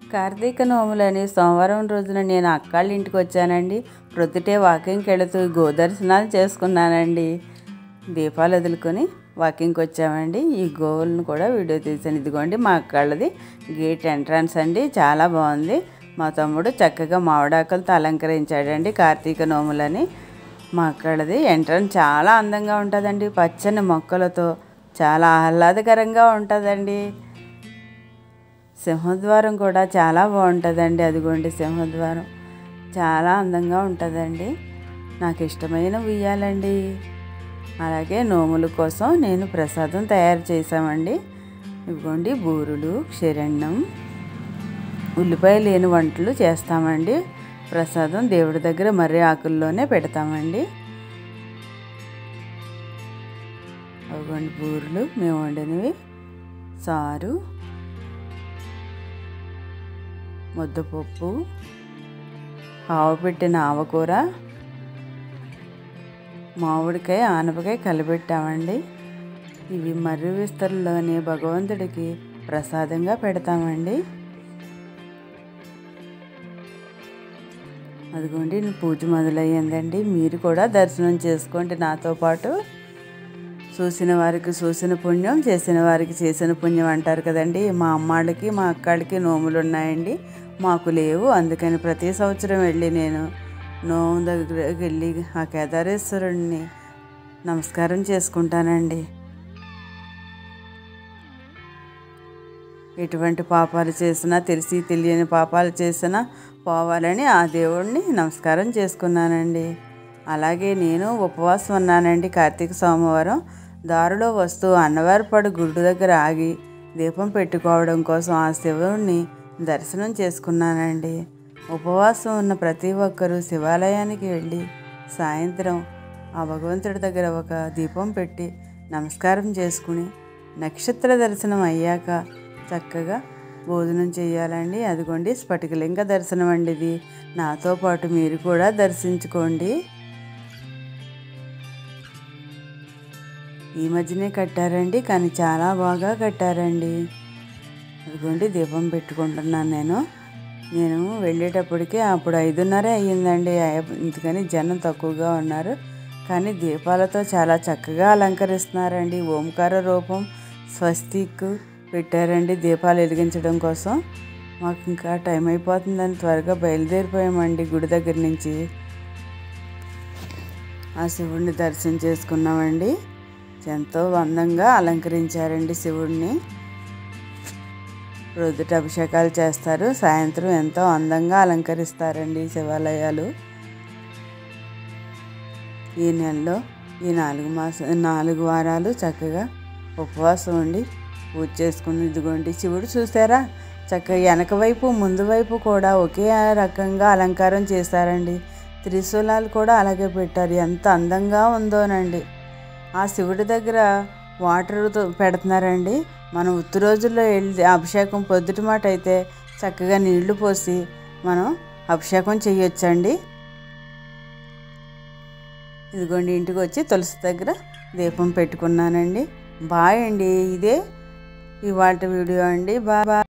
కార్తీక నోములని సోమవారం రోజున నేను అక్కాళ్ళ ఇంటికి వచ్చానండి ప్రొద్దుటే వాకింగ్కి వెళుతూ గోదర్శనాలు చేసుకున్నానండి దీపాలు వదులుకొని వాకింగ్కి వచ్చామండి ఈ గోవులను కూడా వీడియో తీసాను ఇదిగోండి మా అక్కళ్ళది గేట్ ఎంట్రన్స్ అండి చాలా బాగుంది మా తమ్ముడు చక్కగా మామిడాకులతో అలంకరించాడండి కార్తీక నోములని మా అక్కడది ఎంట్రన్స్ చాలా అందంగా ఉంటుందండి పచ్చని మొక్కలతో చాలా ఆహ్లాదకరంగా ఉంటుందండి సింహద్వారం కూడా చాలా బాగుంటుందండి అదిగోండి సింహద్వారం చాలా అందంగా ఉంటుందండి నాకు ఇష్టమైన ఉయ్యాలండి అలాగే నోముల కోసం నేను ప్రసాదం తయారు చేసామండి ఇదిగోండి బూరులు క్షీరన్నం ఉల్లిపాయ లేని వంటలు చేస్తామండి ప్రసాదం దేవుడి దగ్గర మర్రి ఆకుల్లోనే పెడతామండి అదిగోండి బూరెలు మేము వండినవి సారు ముద్దపప్పు ఆవు పెట్టిన ఆవకూర మామిడికాయ ఆనపకాయ కలిపెట్టామండి ఇవి మర్రి విస్తరలోని భగవంతుడికి ప్రసాదంగా పెడతామండి అదిగోండి పూజ మొదలయ్యిందండి మీరు కూడా దర్శనం చేసుకోండి నాతో పాటు చూసిన వారికి చూసిన పుణ్యం చేసిన వారికి చేసిన పుణ్యం అంటారు కదండి మా అమ్మాళ్ళకి మా అక్కడికి నోములు ఉన్నాయండి మాకు లేవు అందుకని ప్రతి సంవత్సరం వెళ్ళి నేను నోము దగ్గరికి వెళ్ళి ఆ కేదారేశ్వరుడిని నమస్కారం చేసుకుంటానండి ఎటువంటి పాపాలు చేసినా తెలిసి తెలియని పాపాలు చేసినా పోవాలని ఆ దేవుడిని నమస్కారం చేసుకున్నానండి అలాగే నేను ఉపవాసం ఉన్నానండి కార్తీక సోమవారం దారిలో వస్తూ అన్నవారిపాడు గుడ్డు దగ్గర ఆగి దీపం పెట్టుకోవడం కోసం ఆ శివుడిని దర్శనం చేసుకున్నానండి ఉపవాసం ఉన్న ప్రతి ఒక్కరూ శివాలయానికి వెళ్ళి సాయంత్రం ఆ భగవంతుడి దగ్గర ఒక దీపం పెట్టి నమస్కారం చేసుకుని నక్షత్ర దర్శనం అయ్యాక చక్కగా భోజనం చేయాలండి అదిగోండి స్ఫటికలింగ దర్శనం అండి ఇది నాతో పాటు మీరు కూడా దర్శించుకోండి ఈ మధ్యనే కట్టారండి కానీ చాలా బాగా కట్టారండి అదిగోండి దీపం పెట్టుకుంటున్నాను నేను నేను వెళ్ళేటప్పటికి అప్పుడు ఐదున్నర అయ్యిందండి అందుకని జనం తక్కువగా ఉన్నారు కానీ దీపాలతో చాలా చక్కగా అలంకరిస్తున్నారండి ఓంకార రూపం స్వస్తిక్ పెట్టారండి దీపాలు వెలిగించడం కోసం మాకు ఇంకా టైం అయిపోతుందని త్వరగా బయలుదేరిపోయామండి గుడి దగ్గర నుంచి ఆ శివుడిని దర్శనం చేసుకున్నామండి ఎంతో అందంగా అలంకరించారండి శివుడిని ప్రొద్దుట అభిషేకాలు చేస్తారు సాయంత్రం ఎంతో అందంగా అలంకరిస్తారండి శివాలయాలు ఈ నెలలో ఈ నాలుగు మాస నాలుగు వారాలు చక్కగా ఉపవాసం ఉండి పూజ చేసుకుని ఇదిగోండి శివుడు చూసారా చక్కగా వెనక వైపు ముందు వైపు కూడా ఒకే రకంగా అలంకారం చేశారండి త్రిశూలాలు కూడా అలాగే పెట్టారు ఎంత అందంగా ఉందోనండి ఆ శివుడి దగ్గర వాటర్ పెడుతున్నారండి మనం ఉత్తి రోజుల్లో వెళ్ళి అభిషేకం పొద్దుటి మాట అయితే చక్కగా నీళ్లు పోసి మనం అభిషేకం చేయొచ్చండి ఇదిగోండి ఇంటికి వచ్చి తులసి దగ్గర దీపం పెట్టుకున్నానండి బాయ్ అండి ఇదే ఇవాళ వీడియో అండి బాయ్